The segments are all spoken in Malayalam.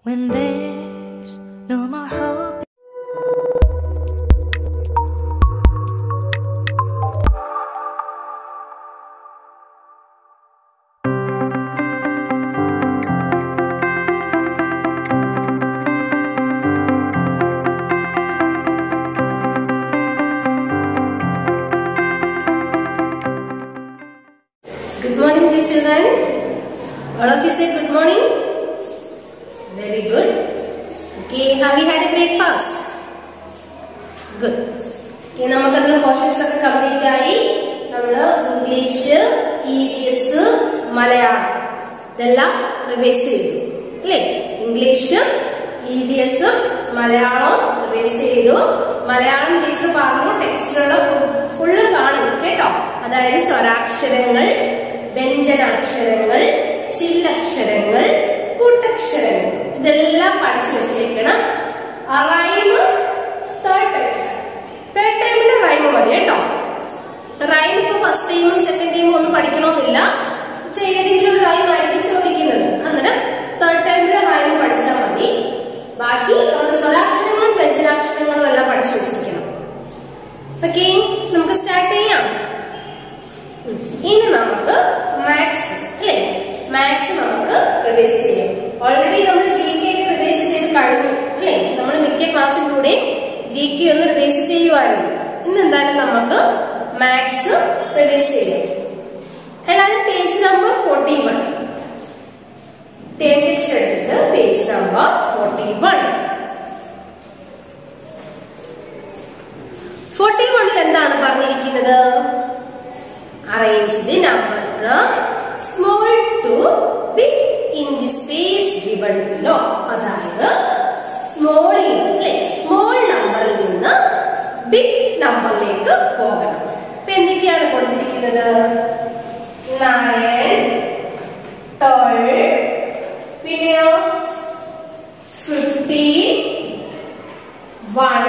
When there's no more hope. Good morning, dear children. All of you say good morning. Very good. Okay, have you had a breakfast? Good. Okay, നമുക്കതിന് പോർഷൻസ് ഒക്കെ കംപ്ലീറ്റ് ആയി നമ്മള് English E V S Malayalam ഇതെല്ലാം റിവൈസ് ചെയ്തു അല്ലേ ഇംഗ്ലീഷും ഇ വി എസും മലയാളവും റിവൈസ് ചെയ്തു മലയാളം ടീച്ചർ പറഞ്ഞു ടെക്സ്റ്റിലുള്ള ഫുള്ള് കാണും കേട്ടോ അതായത് സ്വരാക്ഷരങ്ങൾ വ്യഞ്ജനാക്ഷരങ്ങൾ ചില്ലക്ഷരങ്ങൾ കൂട്ടക്ഷരങ്ങൾ ഇതെല്ലാം പഠിച്ചു വെച്ചേക്കണം ആ റൈം തേർഡ് ടൈം തേർഡ് ടൈമിന് റൈം മതി കേട്ടോ റൈം ഇപ്പൊ ഫസ്റ്റ് ടൈമും സെക്കൻഡ് ടൈമും ഒന്നും പഠിക്കണമെന്നില്ല പക്ഷെ ഏതെങ്കിലും ഒരു റൈം ആയിരിക്കും ചോദിക്കുന്നത് അന്നേരം തേർഡ് ടൈമിലെ റൈം പഠിച്ചാൽ മതി ബാക്കി നമ്മുടെ സ്വരാക്ഷരങ്ങളും വ്യഞ്ജനാക്ഷരങ്ങളും എല്ലാം പഠിച്ചു വെച്ചിരിക്കണം ഓക്കെ നമുക്ക് സ്റ്റാർട്ട് ചെയ്യാം ഉം. ഇനി നമുക്ക് മാത്സ് അല്ലേ മാത്സ് നമുക്ക് റിവൈസ് ചെയ്യാം ഓൾറെഡി നമ്മൾ ജി കെ ഒക്കെ റിവൈസ് ചെയ്ത് കഴിഞ്ഞു അല്ലേ നമ്മൾ മിക്ക ക്ലാസ്സിലൂടെ ജി കെ ഒന്ന് റിവൈസ് ചെയ്യുമായിരുന്നു ഇന്ന് എന്തായാലും നമുക്ക് മാത്സ് റിവൈസ് ചെയ്യാം എല്ലാവരും page number forty one term text എടുത്തിട്ട് page number forty one forty വണ്ണിൽ എന്താണ് പറഞ്ഞിരിക്കുന്നത് arrange the number from small to big in the space given below അതായത് സ്മോളിൽ അല്ലെ സ്മോൾ നമ്പറിൽ നിന്ന് ബിഗ് നമ്പറിലേക്ക് പോകണം ഇപ്പൊ എന്തൊക്കെയാണ് കൊടുത്തിരിക്കുന്നത് നയൻ ട്വൽവ് പിന്നെയോ ഫിഫ്റ്റീൻ വൺ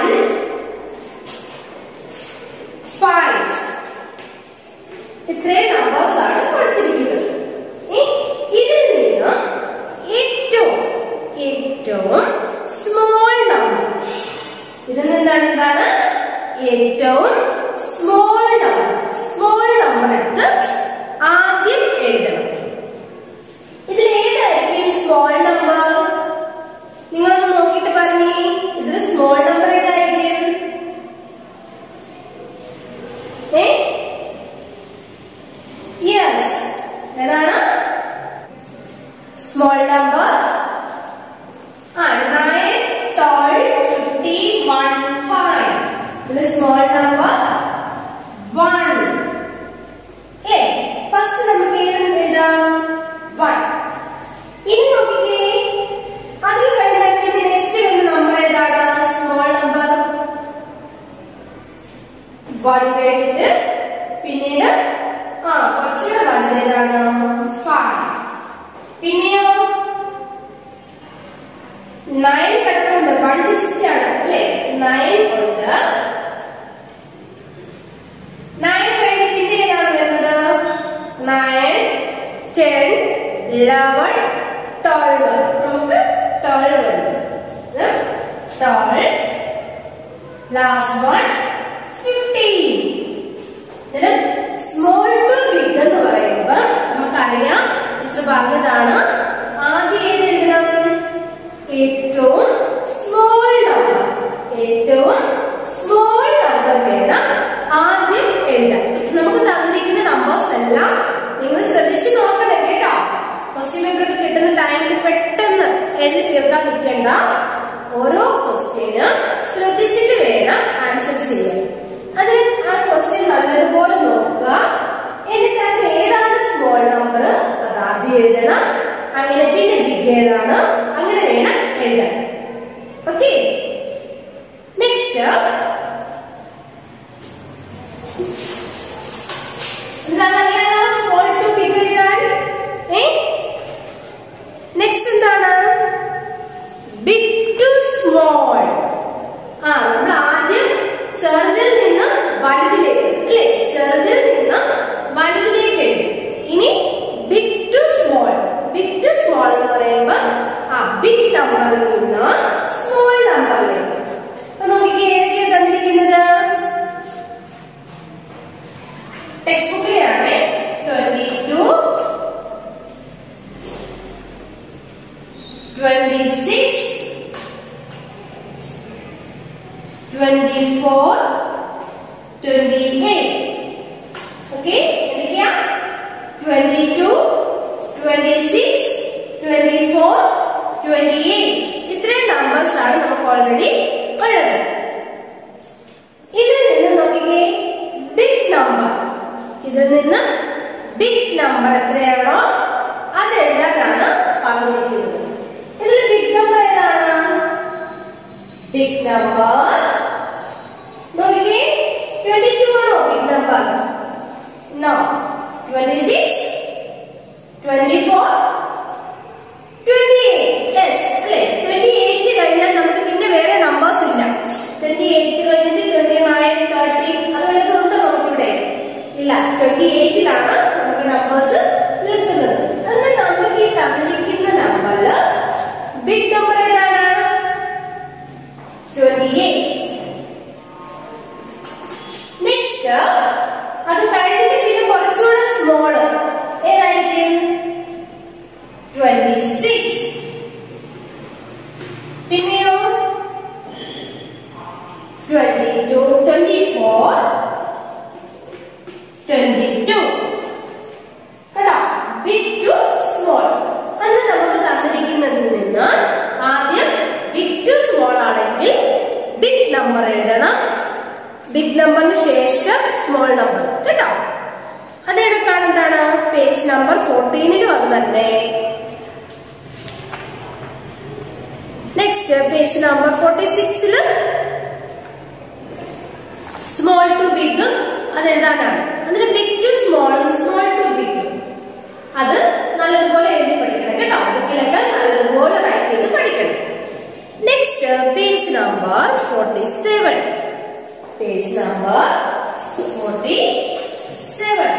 ഫൈവ് ഇത്രയും നമ്പേഴ്സ് ആണ് കൊടുത്തിരിക്കുന്നത് ഇ- ഇതിൽ നിന്ന് ഏറ്റവും ഏറ്റവും സ്മോൾ നമ്പർ ഇതിൽ നിന്നാണ് എന്താണ് ഏറ്റവും സ്മോൾ നമ്പർ സ്മോൾ നമ്പർ എടുത്ത് ആദ്യം എഴുതണം ഇതിൽ ഏതായിരിക്കും സ്മോൾ നമ്പർ നിങ്ങളൊന്ന് നോക്കിയിട്ട് പറഞ്ഞേ ഇതിൽ സ്മോൾ നമ്പർ ഏതായിരിക്കും ഏ യെസ് ഏതാണ് സ്മോൾ നമ്പർ ആ nine twelve fifty one five ഇതിൽ സ്മോൾ നമ്പർ വൺ ഏ ഫസ്റ്റ് നമുക്ക് ഏത് എഴുതാം വൺ ഇനി നോക്കിക്കേ അതിൽ കഴിഞ്ഞാൽ പിന്നെ നെക്സ്റ്റ് വരുന്ന നമ്പർ ഏതാണ് സ്മോൾ നമ്പർ വൺ കഴിഞ്ഞിട്ട് പിന്നീട് ആ കുറച്ചുകൂടെ വലുത് ഏതാണ് ഫൈവ് പിന്നെയോ നയൻ കിടക്കുന്നുണ്ട് വൺ ഡിജിറ്റ് ആണ് അല്ലേ നയൻ ഉണ്ട് നയൻ കഴിഞ്ഞ് പിന്നെ ഏതാണ് വരുന്നത് നയൻ ടെൻ ലെവൻ ട്വൽവ് നമുക്ക് ട്വൽവ് ഉണ്ട് ട്വൽവ് ലാസ്റ്റ് വൺ ഫിഫ്റ്റീൻ ഇതിന് സ്മോൾ ടു ബിഗ് എന്ന് പറയുമ്പോ നമുക്കറിയാം ടീച്ചർ പറഞ്ഞതാണ് ആദ്യം ഏത് എഴുതണം ഏറ്റവും സ്മോൾ നമ്പർ ഏറ്റവും സ്മോൾ നമ്പർ വേണം ആദ്യം എഴുതാൻ നമുക്ക് തന്നിരിക്കുന്ന നമ്പേഴ്സ് എല്ലാം നിങ്ങൾ ശ്രദ്ധിച്ച് നോക്കണം കേട്ടോ ക്വസ്റ്റ്യൻ പേപ്പർ ഒക്കെ കിട്ടുന്ന ടൈമിൽ പെട്ടെന്ന് എഴുതി തീർക്കാൻ നിൽക്കണ്ട ഓരോ ക്വസ്റ്റ്യനും ശ്രദ്ധിച്ചിട്ട് വേണം ആൻസർ ചെയ്യാൻ അതിന് ആ ക്വസ്റ്റ്യൻ നല്ലതുപോലെ നോക്കുക എന്നിട്ട് അതിൽ ഏതാണ് സ്മോൾ നമ്പർ അത് ആദ്യം എഴുതണം അങ്ങനെ പിന്നെ ബിഗ് ഏതാണ് അങ്ങനെ വേണം എഴുതാൻ ഓക്കെ നെക്സ്റ്റ് എന്താണെന്നറിയാമോ സ്മോൾ ടു ബിഗ് എഴുതാൻ ഏ നെക്സ്റ്റ് എന്താണ് ബിഗ് ടു സ്മോൾ ആ നമ്മൾ ആദ്യം നമ്പറിൽ നിന്ന് സ്മോൾ നമ്പറിലേക്ക് അപ്പൊ നോക്കിക്കേ ഏതൊക്കെയാ തന്നിരിക്കുന്നത് ടെക്സ്റ്റ് ബുക്കിലാണ് twenty two twenty six twenty four twenty eight okay എന്തൊക്കെയാ twenty two twenty six twenty four twenty eight ഇത്രയും നമ്പേഴ്സ് ആണ് നമുക്ക് ഓൾറെഡി ഉള്ളത് ഇതിൽ നിന്ന് നോക്കിക്കേ ബിഗ് നമ്പർ ഇതിൽ നിന്ന് ബിഗ് നമ്പർ എത്രയാണോ അത് എഴുതാനാണ് പറഞ്ഞിരിക്കുന്നത് ഇതിൽ ബിഗ് നമ്പർ ഏതാണ് ബിഗ് നമ്പർ നോക്കിക്കേ ട്വന്റി ടു ആണോ big number no twenty six twenty four twenty eight yes അല്ലേ ട്വന്റി എയ്റ്റ് കഴിഞ്ഞാൽ നമുക്ക് പിന്നെ വേറെ നമ്പേഴ്സ് ഇല്ല ട്വന്റി എയ്റ്റ് കഴിഞ്ഞിട്ട് ട്വന്റി നയൻ തേർട്ടി അത് വല്ലതുണ്ടോ നമുക്കിവിടെ ഇല്ല ട്വന്റി എയ്റ്റിലാണ് നമുക്ക് നമ്പേഴ്സ് നിൽക്കുന്നത് എന്നാൽ നമുക്ക് ഈ തന്നിരിക്കുന്ന നമ്പറിൽ ബിഗ് നമ്പർ ഏതാണ് ട്വന്റി എയ്റ്റ് നെക്സ്റ്റ് അത് കഴിഞ്ഞിട്ട് പിന്നെ കുറച്ചുകൂടെ സ്മോള് ഏതായിരിക്കും ട്വന്റി സിക്സ് പിന്നെയോ twenty two twenty four twenty two കേട്ടോ ബിഗ് ടു സ്മോൾ അത് നമുക്ക് തന്നിരിക്കുന്നതിൽ നിന്ന് ആദ്യം ബിഗ് ടു സ്മോൾ ആണെങ്കിൽ ബിഗ് നമ്പർ എഴുതണം ബിഗ് നമ്പറിന് ശേഷം സ്മോൾ നമ്പർ കേട്ടോ അതെടുക്കാണ് എന്താണ് പേജ് നമ്പർ ഫോർട്ടീനിലും അത് തന്നെ നെക്സ്റ്റ് പേജ് നമ്പർ ഫോർട്ടി സിക്സിലും സ്മോൾ ടു ബിഗ് അത് എഴുതാനാണ് അതിന് ബിഗ് ടു സ്മോളും സ്മോൾ ടു ബിഗ് അത് നല്ലതുപോലെ എഴുതി പഠിക്കണം കേട്ടോ ബുക്കിലൊക്കെ നല്ലതുപോലെ റൈറ്റ് ചെയ്ത് പഠിക്കണം next page number forty seven page number forty seven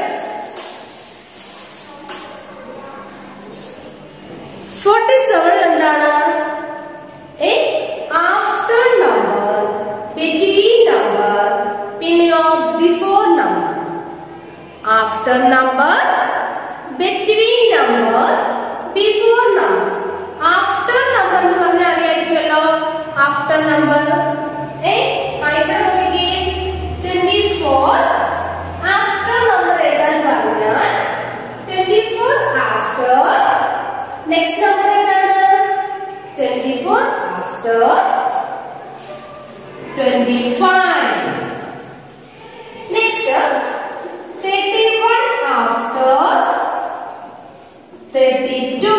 forty seven എന്താണ് a after number between number പിന്നെയോ before number after number between number before number after number എന്ന് പറഞ്ഞാൽ അറിയായിരിക്കുമല്ലോ ആഫ്റ്റർ നമ്പർ ഏ ആ, ഇവിടെ നോക്കിക്കേ ട്വന്റി ഫോർ ആഫ്റ്റർ നമ്പർ എഴുതാൻ പറഞ്ഞാൽ twenty four after next number ഏതാണ് twenty four after twenty five next thirty one after thirty two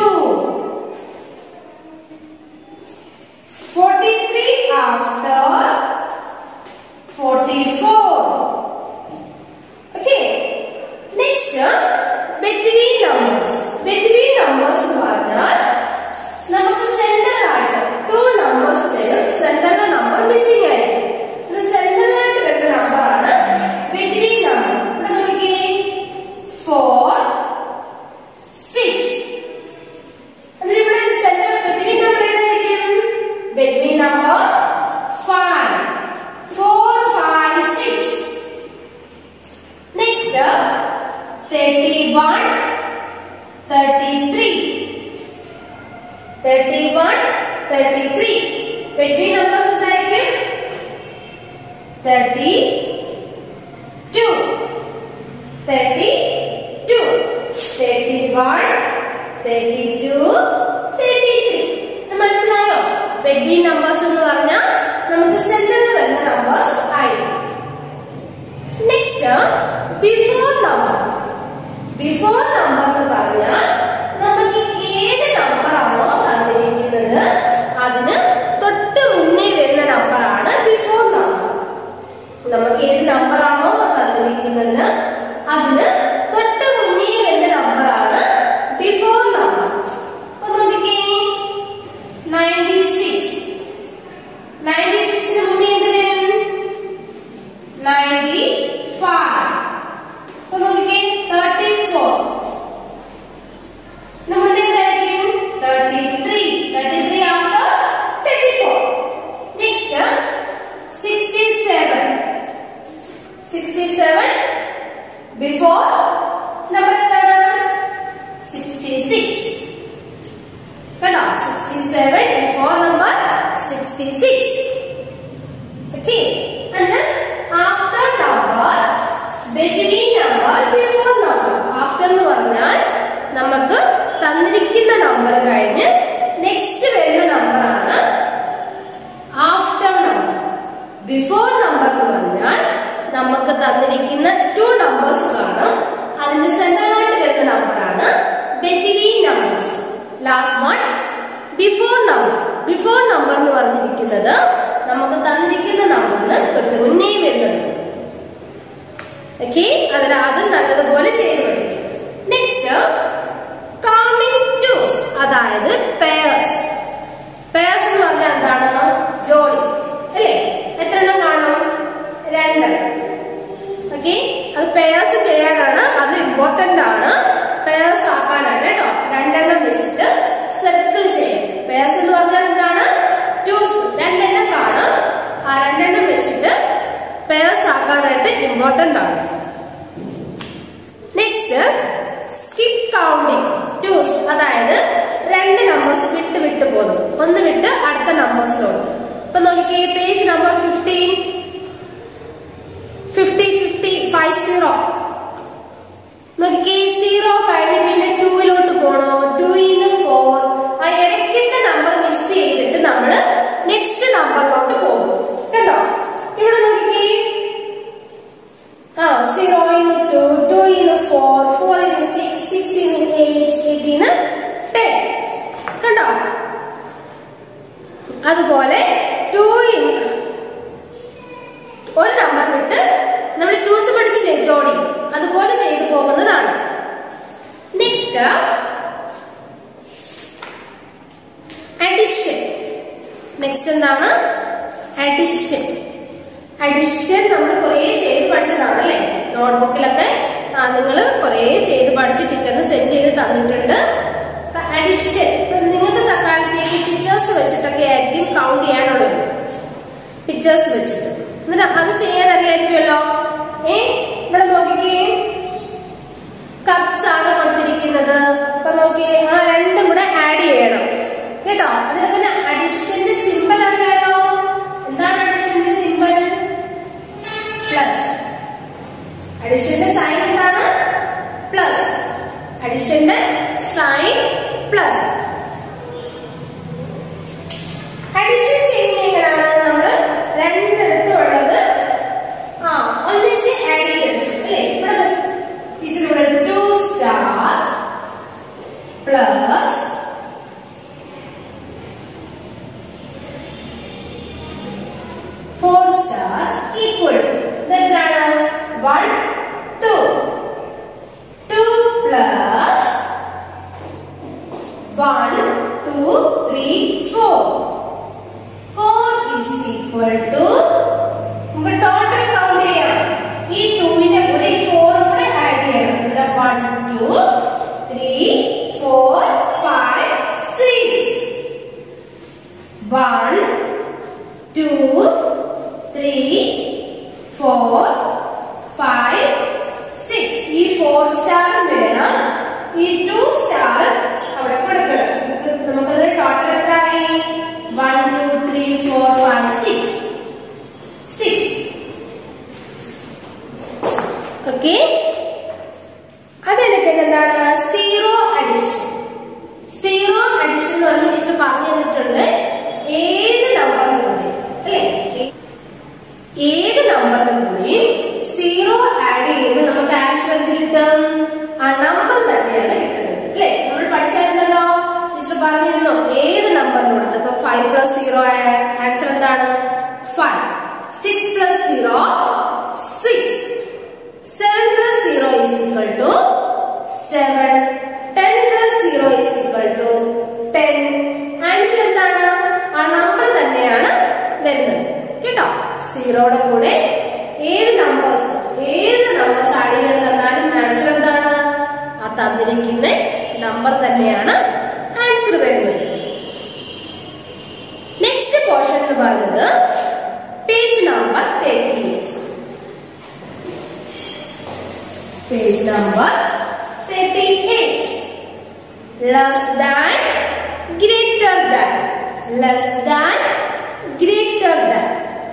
forty three after forty four okay next between numbers between numbers എന്ന് പറഞ്ഞാൽ നമുക്ക് സെൻട്രൽ ആയിട്ട് ടു നമ്പേഴ്സ് തരും സെൻട്രൽ നമ്പർ മിസ്സിംഗ് ആയിരിക്കും ഇത് സെൻട്രൽ ആയിട്ട് വരുന്ന നമ്പറാണ് ബിറ്റ്വീൻ നമ്പർ ഇവിടെ നോക്കിക്കേ ഫോർ സിക്സ് അതിൽ ഇവിടെ സെൻട്രൽ ബിറ്റ്വീൻ നമ്പർ ഏതായിരിക്കും between number five four five six next thirty one thirty three thirty one thirty three between numbers എന്തായിരിക്കും thirty two thirty two thirty one thirty two thirty three മനസ്സിലായോ ബിറ്റ്വീൻ നമ്പേഴ്സ് എന്ന് പറഞ്ഞാൽ നമുക്ക് സെന്ററിൽ വരുന്ന നമ്പേഴ്സ് ആയിരിക്കും next before number before number എന്ന് പറഞ്ഞാൽ നമുക്ക് ഏത് നമ്പർ ആണോ തന്നിരിക്കുന്നത് അതിന് തൊട്ട് മുന്നേ വരുന്ന നമ്പറാണ് ബിഫോർ നമ്പർ നമുക്ക് ഏത് നമ്പർ ആണോ തന്നിരിക്കുന്നതിന് അതിന് തൊട്ട് മുന്നേ വരുന്ന നമ്പറാണ് ബിഫോർ നമ്പർ അപ്പൊ നോക്കിക്കേ നയൻറ്റി സിക്സ് നയൻറ്റി സിക്സിന് മുന്നേ എന്ത് വരും നയൻറ്റി ഫൈവ് അപ്പൊ നോക്കിക്കേ തേർട്ടി ഫോർ മുന്നേ എന്തായിരിക്കും thirty three thirty three after before number എന്താണ് സിക്സ്റ്റി സിക്സ് കേട്ടോ sixty seven before number sixty six okay after number between number before number after എന്ന് പറഞ്ഞാൽ നമുക്ക് തന്നിരിക്കുന്ന നമ്പർ കഴിഞ്ഞ് നെക്സ്റ്റ് വരുന്ന നമ്പറാണ് ആഫ്റ്റർ നമ്പർ ബിഫോർ നമ്പർ എന്ന് പറഞ്ഞാൽ നമുക്ക് തന്നിരിക്കുന്ന ടു നമ്പേഴ്സ് കാണും അതിന്റെ സെന്ററിലായിട്ട് വരുന്ന നമ്പറാണ് between numbers last one before number before number എന്ന് പറഞ്ഞിരിക്കുന്നത് നമുക്ക് തന്നിരിക്കുന്ന നമ്പറിന് തൊട്ട് മുന്നേ വരുന്നത് ഓക്കെ അതിൽ ആദ്യം നല്ലതുപോലെ ചെയ്ത് പഠിക്കും നെക്സ്റ്റ് കൗണ്ടിങ് ടൂസ് അതായത് പേഴ്സ് പേഴ്സ് എന്ന് പറഞ്ഞാൽ എന്താണ് ജോഡി അല്ലേ എത്ര എണ്ണം കാണും രണ്ടെണ്ണം ഓക്കെ അത് പേഴ്സ് ചെയ്യാനാണ് അത് ഇമ്പോർട്ടന്റ് ആണ് പേഴ്സ് ആക്കാനാണ് കേട്ടോ രണ്ടെണ്ണം വെച്ചിട്ട് സർക്കിൾ ചെയ്യും പേഴ്സ് എന്ന് പറഞ്ഞാൽ എന്താണ് ടൂസ് രണ്ടെണ്ണം കാണും ആ രണ്ടെണ്ണം വെച്ചിട്ട് പേഴ്സ് ആക്കാനായിട്ട് ഇമ്പോർട്ടന്റ് ആണ് നെക്സ്റ്റ് സ്കിപ്പ് കൗണ്ടിങ് ടൂസ് അതായത് രണ്ട് നമ്പേഴ്സ് വിട്ട് വിട്ട് പോകുന്നത് ഒന്ന് വിട്ട് അടുത്ത നമ്പേഴ്സിലോട്ട് ഇപ്പൊ നോക്കിക്കേ page number fifteen fifty fifty five zero നോക്കിക്കേ സീറോ കഴിഞ്ഞ് പിന്നെ ടൂയിലോട്ട് പോണോ ടൂയിന്ന് ഫോർ ആ ഇടയ്ക്കത്തെ നമ്പർ മിസ് ചെയ്തിട്ട് നമ്മൾ നെക്സ്റ്റ് നമ്പറിലോട്ട് പോകും കേട്ടോ ഇവിടെ നോക്കിക്കേ ആ സീറോ ഇന്ന് ടു ടു ഇന്ന് ഫോർ ഫോർ ഇന്ന് സിക്സ് സിക്സ് ഇന്ന് എയ്റ്റ് എയ്റ്റ് ഇന്ന് ടെൻ കണ്ടോ അതുപോലെ ടു ഇൻ ഒരു നമ്പർ വിട്ട് നമ്മൾ ടൂസ് പഠിച്ചില്ലേ ജോഡി അതുപോലെ ചെയ്തു പോകുന്നതാണ് നെക്സ്റ്റ് അഡിഷൻ നെക്സ്റ്റ് എന്താണ് അഡിഷൻ അഡിഷൻ നമ്മൾ കുറേ ചെയ്ത് പഠിച്ചതാണ് അല്ലേ നോട്ട്ബുക്കിലൊക്കെ നിങ്ങൾ കുറേ ചെയ്ത് പഠിച്ച് ടീച്ചറിന് സെൻഡ് ചെയ്ത് തന്നിട്ടുണ്ട് അഡിഷൻ നിങ്ങൾക്ക് തക്കാലത്തേക്ക് പിക്ചേഴ്സ് വെച്ചിട്ടൊക്കെ ആയിരിക്കും കൗണ്ട് ചെയ്യാനുള്ളത് പിക്ചേഴ്സ് വെച്ചിട്ട് എന്നിട്ട് അത് ചെയ്യാൻ അറിയായിരിക്കുമല്ലോ ഏ ഇവിടെ നോക്കിക്കേ കപ്സ് ആണ് കൊടുത്തിരിക്കുന്നത് അപ്പൊ നോക്കിയേ ആ രണ്ടും കൂടെ ആഡ് ചെയ്യണം കേട്ടോ അതിനൊക്കെ അഡിഷന്റെ സിമ്പിൾ അറിയാലോ എന്താണ് അഡിഷന്റെ സിമ്പിൾ പ്ലസ് അഡിഷന്റെ സൈൻ എന്താണ് പ്ലസ് അഡിഷന്റെ സൈൻ പ്ലസ് അഡിഷൻ ചെയ്യുന്ന എങ്ങനെയാണ് നമ്മൾ രണ്ടിടത്തും ഉള്ളത് ആ ഒന്നിച്ച് ആഡ് ചെയ്തെടുക്കും അല്ലേ ഇവിടെ ടീച്ചർ ഇവിടെ two star plus four stars equal ഇതെന്താണ് one two two plus one two three four four is equal to നമുക്ക് ടോട്ടൽ കൗണ്ട് ചെയ്യണം ഈ ടൂവിന്റെ കൂടെ ഈ ഫോറും കൂടെ ആഡ് ചെയ്യണം ഇവിടെ one two three four five six one two three four five six ഈ ഫോർ സ്റ്റാർ വേണം ഈ ടു സ്റ്റാർ അവിടെ കൊടുക്കണം നമുക്ക് നമുക്കത് ടോട്ടൽ എത്രയായി one two three four five six six okay അതെടുക്കേണ്ട എന്താണ് സീറോ അഡിഷൻ സീറോ അഡിഷൻ എന്ന് പറഞ്ഞ ടീച്ചർ പറഞ്ഞു തന്നിട്ടുണ്ട് ഏത് നമ്പറിന് കൂടി അല്ലേ ഏത് നമ്പറിന് കൂടി സീറോ ആഡ് ചെയ്യുമ്പോൾ നമുക്ക് ആൻസർ എന്ത് കിട്ടും ആ നമ്പർ തന്നെയാണ് കിട്ടുന്നത് അല്ലേ നമ്മൾ പഠിച്ചായിരുന്നല്ലോ ടീച്ചർ പറഞ്ഞിരുന്നു ഏത് നമ്പറിനോട് അപ്പൊ ഫൈവ് പ്ലസ് സീറോ ആൻസർ എന്താണ് five six plus zero six seven plus zero is equal to seven ten plus zero is equal to ten answer എന്താണ് ആ നമ്പർ തന്നെയാണ് വരുന്നത് കേട്ടോ സീറോയുടെ കൂടെ ഏത് നമ്പേഴ്സ് ഏത് നമ്പേഴ്സ് ആഡ് ചെയ്യാൻ തന്നാലും ആൻസർ എന്താണ് ആ തന്നിരിക്കുന്ന നമ്പർ തന്നെയാണ് ആൻസർ വരുന്നത് നെക്സ്റ്റ് പോർഷൻ എന്ന് പറയുന്നത് page number thirty eight page number thirty eight less than greater than less than greater than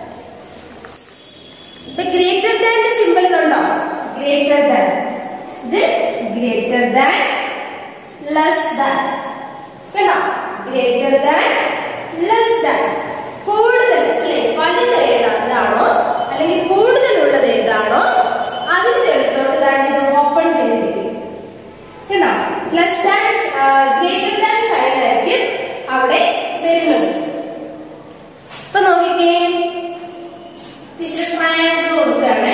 ഇപ്പൊ ഗ്രേറ്റർ ദാന്റെ സിമ്പിൾ കണ്ടോ ഗ്രേറ്റർ ദാൻ ഇത് ഗ്രേറ്റർ ദാൻ ലെസ് ദാൻ കണ്ടോ ഗ്രേറ്റർ ദാൻ ലെസ് ദാൻ കൂടുതൽ അല്ലെ വലുത് ഏതാണോ അല്ലെങ്കിൽ കൂടുതലുള്ളത് ഏതാണോ അതിന്റെ അടുത്തോട്ട് ദാൻ ഇത് ഓപ്പൺ ചെയ്തിരിക്കും കണ്ടോ less than greater than sign ആയിരിക്കും അവിടെ വരുന്നത് ഇപ്പൊ നോക്കിക്കേ ടീച്ചർ ട്രയാങ്കിൾ കൊടുക്കുകയാണേ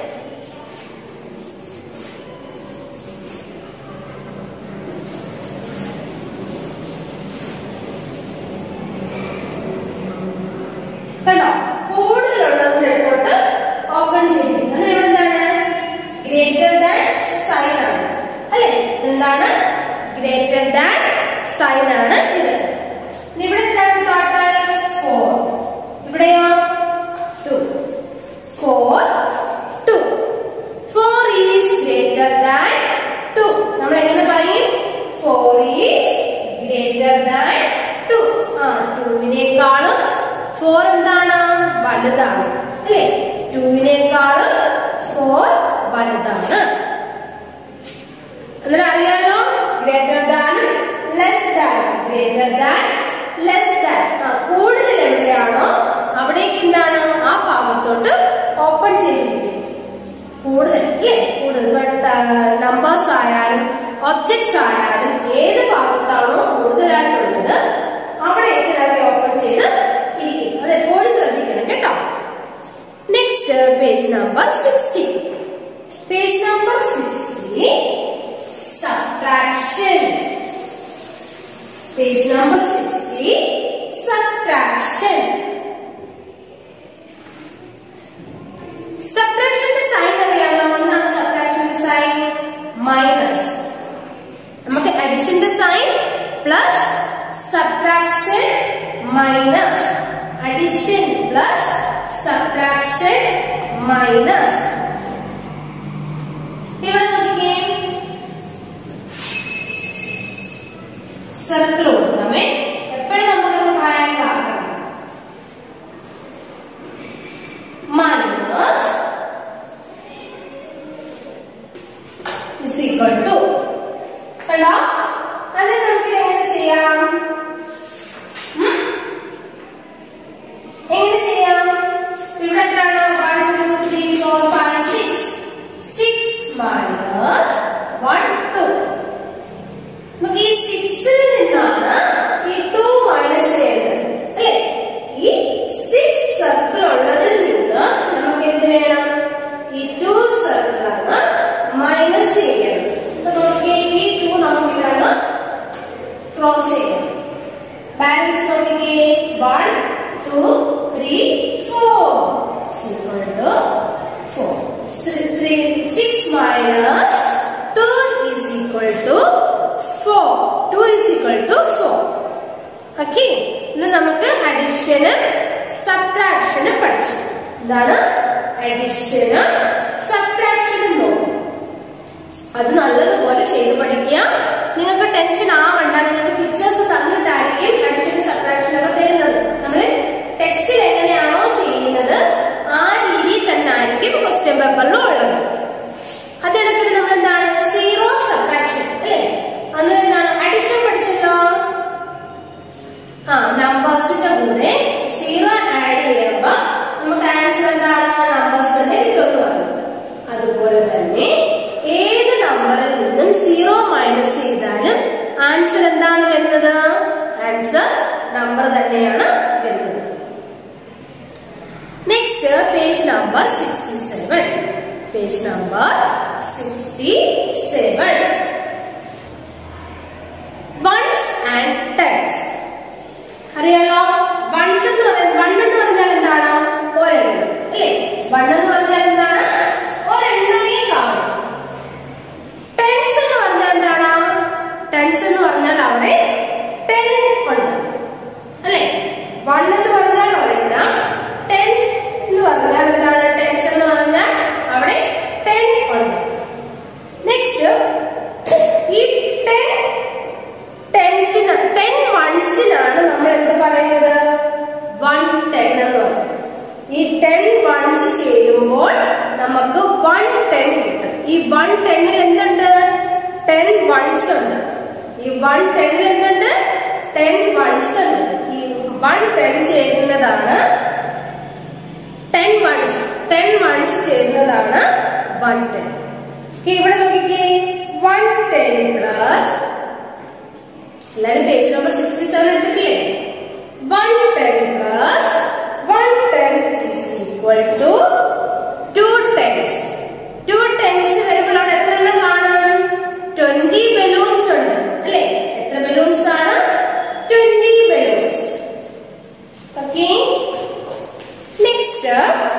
കണ്ടോ കൂടുതലുള്ളതിന്റെ അടുത്തോട്ട് ഓപ്പൺ ചെയ്തിരിക്കുന്നത് ഇവിടെ എന്താണ് ഗ്രേറ്റർ ദാൻ സൈൻ ആണ് അല്ലെ എന്താണ് ഗ്രേറ്റർ ദാൻ സൈൻ ആണ് ഇത് ഇനി ഇവിടെ എത്രയാണ് ടോട്ടൽ ഫോർ ഇവിടെയോ two four two four is greater than two നമ്മൾ എങ്ങനെ പറയും four is greater than two ആ ടുവിനേക്കാളും ഫോർ എന്താണ് വലുതാണ് അല്ലേ ടുവിനേക്കാളും ഫോർ വലുതാണ് അന്നേരം അറിയാലോ greater than less than greater than less than ആ കൂടുതൽ എവിടെയാണോ അവിടേക്ക് എന്താണ് ആ ഭാഗത്തോട്ട് ഓപ്പൺ ചെയ്തിരിക്കും കൂടുതൽ അല്ലേ കൂടുതൽ നമ്പേഴ്സ് ആയാലും ഒബ്ജക്ട്സ് ആയാലും ഏത് ഭാഗത്താണോ കൂടുതലായിട്ടുള്ളത് അവിടേക്ക് തന്നെ ഓപ്പൺ ചെയ്ത് ഇരിക്കും അത് എപ്പോഴും ശ്രദ്ധിക്കണം കേട്ടോ next page number sixty page number sixty subtraction page number 60 subtraction സബ്ട്രാക്ഷന്റെ സൈൻ അറിയാലോ എന്താണ് സബ്ട്രാക്ഷന്റെ സൈൻ മൈനസ് നമുക്ക് അഡിഷന്റെ sign plus subtraction minus addition plus subtraction minus ഇവിടെ നോക്കിക്കേ സർക്കിൾ കൊടുക്കാമേ എപ്പോഴും നമുക്ക് ട്രയാങ്കിൾ ആക്കണം മൈനസ് ഇസ് ഈക്വൽ ടു കണ്ടോ അത് നമുക്ക് എങ്ങനെ ചെയ്യാം ഉം? എങ്ങനെ ചെയ്യാം ഇവിടെ എത്രയാണ് one two three four five six six minus one two നമുക്ക് ഈ സിക്സിൽ നിന്നാണ് ഈ ടു മൈനസ് ചെയ്യേണ്ടത് അല്ലെ ഈ സിക്സ് സർക്കിൾ ഉള്ളതിൽ നിന്ന് നമുക്ക് എന്ത് വേണം ഈ ടു സർക്കിളാണ് മൈനസ് ചെയ്യണം അപ്പൊ നോക്കിയേ ഈ ടു നമുക്ക് ഇവിടെ ക്രോസ് ചെയ്യണം ബാലൻസ് നോക്കിക്കേ one two three four equal to four three six minus two is equal to four two is equal to four okay ഇന്ന് നമുക്ക് അഡിഷനും സബ്ട്രാക്ഷനും പഠിച്ചു എന്താണ് അഡിഷനും സബ്ട്രാക്ഷനും നോക്കും അത് നല്ലതുപോലെ ചെയ്ത് പഠിക്കുക നിങ്ങൾക്ക് ടെൻഷൻ ആവണ്ട നിങ്ങൾക്ക് പിക്ചേഴ്സ് തന്നിട്ടായിരിക്കും അഡിഷനും സബ്ട്രാക്ഷനും ഒക്കെ തരുന്നത് നമ്മൾ ടെക്സ്റ്റിൽ എങ്ങനെയാണോ ചെയ്യുന്നത് ആ രീതിയിൽ തന്നെ ആയിരിക്കും ക്വസ്റ്റ്യൻ പേപ്പറിലും ഉള്ളത് അതിടയ്ക്കിടെ നമ്മൾ എന്താണ് സീറോ സബ്ട്രാക്ഷൻ അല്ലേ അന്ന് എന്താണ് അഡിഷൻ പഠിച്ചല്ലോ ആ നമ്പേഴ്സിന്റെ കൂടെ സീറോ ആഡ് ചെയ്യുമ്പോ നമുക്ക് ആൻസർ എന്താണ് നമ്പേഴ്സ് തന്നെ കിട്ടുമെന്ന് പറഞ്ഞു അതുപോലെ തന്നെ ഏത് നമ്പറിൽ നിന്നും സീറോ മൈനസ് ചെയ്താലും ആൻസർ എന്താണ് വരുന്നത് ആൻസർ നമ്പർ തന്നെയാണ് വരുന്നത് next page number sixty seven page number sixty seven ones and tens അറിയാലോ വൺസ് എന്ന് പറയുന്നത് വൺ എന്ന് പറഞ്ഞാൽ എന്താണ് ഒരെണ്ണം അല്ലേ വൺ എന്ന് പറഞ്ഞാൽ എന്താണ് ഒരെണ്ണമേ കാണും ടെൻസ് എന്ന് പറഞ്ഞാൽ എന്താണ് ടെൻസ് എന്ന് പറഞ്ഞാൽ അവിടെ ടെൻ ഉണ്ട് അല്ലേ വൺ എന്ന് പറഞ്ഞാൽ ഒരെണ്ണം ടെൻ എന്ന് പറഞ്ഞാൽ എന്താണ് ടെൻസ് എന്ന് പറഞ്ഞാൽ അവിടെ ടെൻ ഉണ്ട് നമുക്ക് വൺ ടെൻ കിട്ടും ഈ വൺ ടെന്നിൽ എന്തുണ്ട് ടെൻ വൺസ് ഉണ്ട് ഈ വൺ ടെന്നിൽ എന്തുണ്ട് ടെൻ വൺസ് ഉണ്ട് ഈ വൺ ടെൻ ചേരുന്നതാണ് ടെൻ വൺസ് ടെൻ വൺസ് ചേരുന്നതാണ് വൺ ടെൻ ഇവിടെ നോക്കിക്കേ വൺ ടെൻ പ്ലസ് എല്ലാരും പേജ് നമ്പർ സിക്സ്റ്റി സെവൻ എടുത്തിട്ടില്ലേ one ten plus one ten is equal to two tens two tens വരുമ്പോൾ അവിടെ എത്ര എണ്ണം കാണും ട്വന്റി ബലൂൺസ് ഉണ്ട് അല്ലേ എത്ര ബലൂൺസ് ആണ് twenty balloons okay next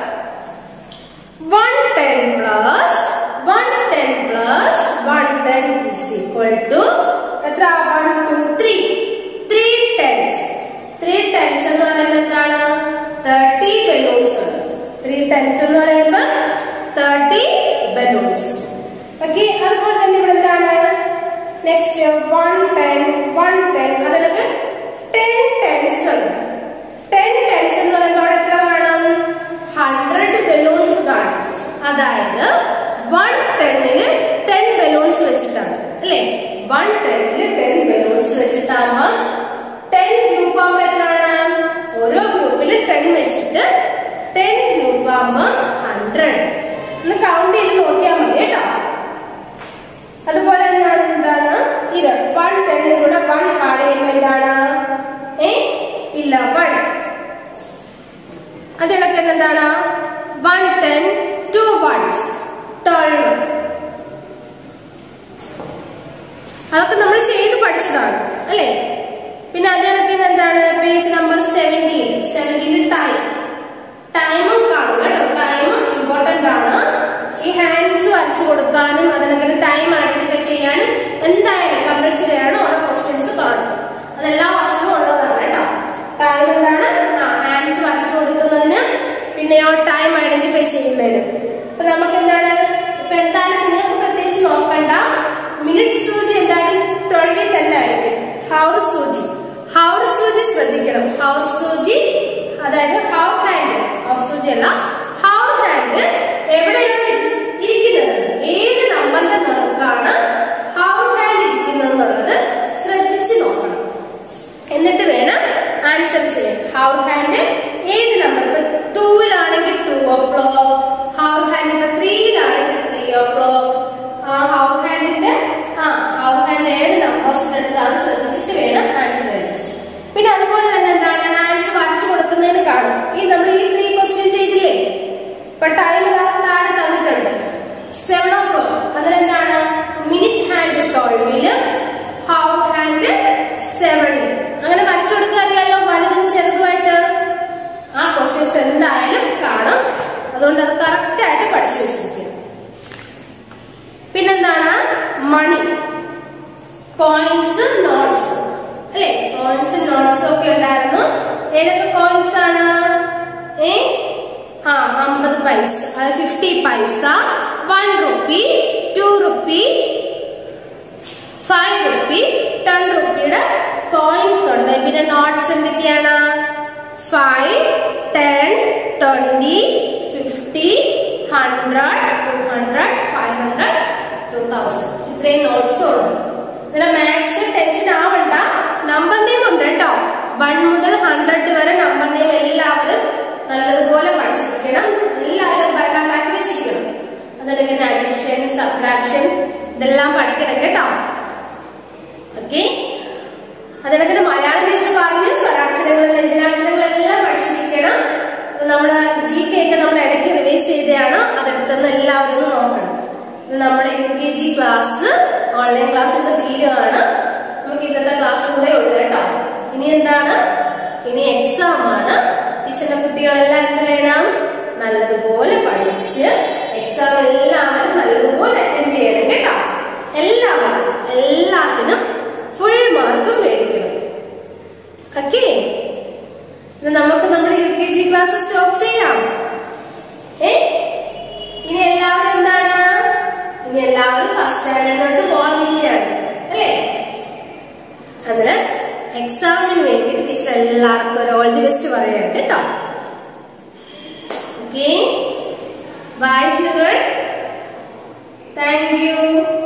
one ten plus one ten plus one ten is equal to എത്ര one two three three tens three tens എന്ന് പറയുമ്പോൾ എന്താണ് തേർട്ടി ബലൂൺസ് ഉണ്ട് ത്രീ ടെൻസ് എന്ന് പറയുമ്പോൾ തേർട്ടി ബലൂൺസ് ഓക്കെ അതുപോലെ തന്നെ ഇവിടെ എന്താണ് next one ten one ten അതിനൊക്കെ ടെൻ ടെൻസ് ഉണ്ട് ടെൻ ടെൻസ് എന്ന് പറയുമ്പോൾ അവിടെ എത്ര കാണും ഹൺഡ്രഡ് ബലൂൺസ് കാണും അതായത് വൺ ടെന്നില് ടെൻ ബലൂൺസ് വെച്ചിട്ടാണ് അല്ലേ വൺ ടെന്നില് ടെൻ ബലൂൺസ് വെച്ചിട്ടാകുമ്പോ ടെൻ ഗ്രൂപ്പ് ആകുമ്പോ എത്രയാണ് ഓരോ ഗ്രൂപ്പിൽ ടെൻ വെച്ചിട്ട് ടെൻ ഗ്രൂപ്പ് ആകുമ്പോ ഹൺഡ്രഡ് ഒന്ന് കൗണ്ട് ചെയ്ത് നോക്കിയാൽ മതി കേട്ടോ അതുപോലെ എന്താണ് എന്താണ് ഇത് വൺ ടെന്നിൽ കൂടെ വൺ ആഡ് ചെയ്യുമ്പോൾ എന്താണ് ഏ ഇലവൺ അതിടക്ക് എന്താണ് one ten two ones twelve അതൊക്കെ നമ്മൾ ചെയ്ത് പഠിച്ചതാണ് അല്ലേ പിന്നെ അതിടക്ക് എന്താണ് page number seventeen seventeen time ടൈമും കാണും കേട്ടോ ടൈം ഇമ്പോർട്ടന്റ് ആണ് ഈ ഹാൻഡ്സ് വരച്ചു കൊടുക്കാനും അതിനൊക്കെ ടൈം ഐഡന്റിഫൈ ചെയ്യാനും എന്തായാലും കമ്പൽസറി ആണ് ഓരോ ക്വസ്റ്റ്യൻസ് കാണും അതെല്ലാ വർഷവും ഉള്ളതാണ് കേട്ടോ ടൈം എന്താണ് ഹാൻഡ്സ് വരച്ചു കൊടുക്കുന്നതിന് പിന്നെയോ ടൈം ഐഡന്റിഫൈ ചെയ്യുന്നതിന് അപ്പൊ നമുക്ക് എന്താണ് ഇപ്പൊ എന്തായാലും നിങ്ങൾക്ക് പ്രത്യേകിച്ച് നോക്കണ്ട മിനിറ്റ് സൂചി എന്തായാലും ട്വൽവിൽ തന്നെ ആയിരിക്കും ഹൗർ സൂചി ഹൗർ സൂചി ശ്രദ്ധിക്കണം ഹൗർ സൂചി അതായത് ഹൗ ഹാൻഡ് ഹൗർ സൂചി അല്ല ഹൗ ഹാൻഡ് എവിടെയാണ് ഇരിക്കുന്നത് ഏത് നമ്പറിന്റെ നിറക്കാണ് ഹൗ ഹാൻഡ് ഇരിക്കുന്നത് എന്നുള്ളത് ശ്രദ്ധിച്ചു നോക്കണം എന്നിട്ട് വേണം ആൻസർ ചെയ്യാൻ ഹൗർ ഹാൻഡ് ഏത് നമ്പർ ഇപ്പൊ ടൂവിലാണെങ്കിൽ two o'clock hour hand ഇപ്പൊ ത്രീയിലാണെങ്കിൽ ത്രീ ഓ ക്ലോക്ക് ആ ഹൗർ ഹാൻഡിന്റെ ആ ഹൗർ ഹാൻഡ് ഏത് നമ്പേഴ്സിന്റെ അടുത്താണ് ശ്രദ്ധിച്ചിട്ട് വേണം ആൻസർ എഴുതാൻ പിന്നെ അതുപോലെ തന്നെ എന്താണ് ഹാൻഡ്സ് വരച്ചു കൊടുക്കുന്നതിന് കാണും ഈ നമ്മൾ ഈ ത്രീ ക്വസ്റ്റ്യൻ ചെയ്തില്ലേ ഇപ്പൊ ടൈം താഴെ തന്നിട്ടുണ്ട് സെവൻ ഓ ക്ലോക്ക് അതിലെന്താണ് മിനിറ്റ് ഹാൻഡ് ട്വൽവില് ഹൗ ഹാൻഡ് സെവനിൽ അങ്ങനെ വരച്ചു കൊടുക്കാൻ അറിയാലോ വലുതും ചെറുതുമായിട്ട് ആ ക്വസ്റ്റ്യൻസ് എന്തായാലും കാണും അതുകൊണ്ട് അത് കറക്റ്റ് ആയിട്ട് പഠിച്ചു വെച്ചിരിക്കുക പിന്നെന്താണ് മണി കോയിൻസ് നോട്ട്സ് അല്ലെ കോയിൻസ് നോട്ട്സ് ഒക്കെ ഉണ്ടായിരുന്നു ഏതൊക്കെ കോയിൻസ് ആണ് ഏ ആ അമ്പത് പൈസ അത് fifty paisa one rupee two rupee five rupee ten റുപ്പിയുടെ കോയിൻസ് ഉണ്ട് പിന്നെ നോട്ട്സ് എന്തൊക്കെയാണ് five ten twenty fifty hundred two hundred five hundred two thousand ഇത്രയും നോട്ട്സും ഉണ്ട് ഇതിന്റെ മാത്സ് ടെൻഷൻ ആവണ്ട നമ്പർ നെയിം ഉണ്ട് കേട്ടോ വൺ മുതൽ ഹൺഡ്രഡ് വരെ നമ്പർ നെയിം എല്ലാവരും നല്ലതുപോലെ പഠിച്ചിരിക്കണം എല്ലാവരും ബൈഹാർട്ടാക്കി വെച്ചിരിക്കണം അതുകൊണ്ട് അഡിഷൻ സബ്ട്രാക്ഷൻ ഇതെല്ലാം പഠിക്കണം കേട്ടോ ഓക്കെ അതിനൊക്കെ മലയാളം ടീച്ചർ പറഞ്ഞ് സ്വരാക്ഷരങ്ങളും വ്യഞ്ജനാക്ഷരങ്ങളും എല്ലാം പഠിച്ചിരിക്കണം നമ്മുടെ ജി കെ ഒക്കെ നമ്മൾ ഇടയ്ക്ക് റിവൈസ് ചെയ്തതാണ് അതെടുത്തെന്ന് എല്ലാവരും ഒന്ന് നോക്കണം ഇത് നമ്മുടെ U K G class online ക്ലാസ്സിന്റെ തീരുവാണ് നമുക്ക് ഇന്നത്തെ ക്ലാസ് കൂടെ ഉള്ളു കേട്ടോ ഇനി എന്താണ് ഇനി എക്സാം ആണ് ടീച്ചറിന്റെ കുട്ടികളെല്ലാം എന്ത് വേണം നല്ലതുപോലെ പഠിച്ച് എക്സാം എല്ലാവരും നല്ലതുപോലെ അറ്റൻഡ് ചെയ്യണം കേട്ടോ എല്ലാവരും എല്ലാത്തിനും ഫുൾ മാർക്കും മേടിക്കണം ഓക്കെ നമുക്ക് നമ്മുടെ U K G class stop ചെയ്യാം ഏ ഇനി എല്ലാവരും എന്താണ് ഇനി എല്ലാവരും ഫസ്റ്റ് സ്റ്റാൻഡേർഡിലോട്ട് പോകാൻ നിൽക്കുകയാണ് അല്ലേ അതിന് എക്സാമിന് വേണ്ടിയിട്ട് ടീച്ചർ എല്ലാവർക്കും ഒരു ഓൾ ദി ബെസ്റ്റ് പറയാണ് കേട്ടോ okay Bye children. Thank you.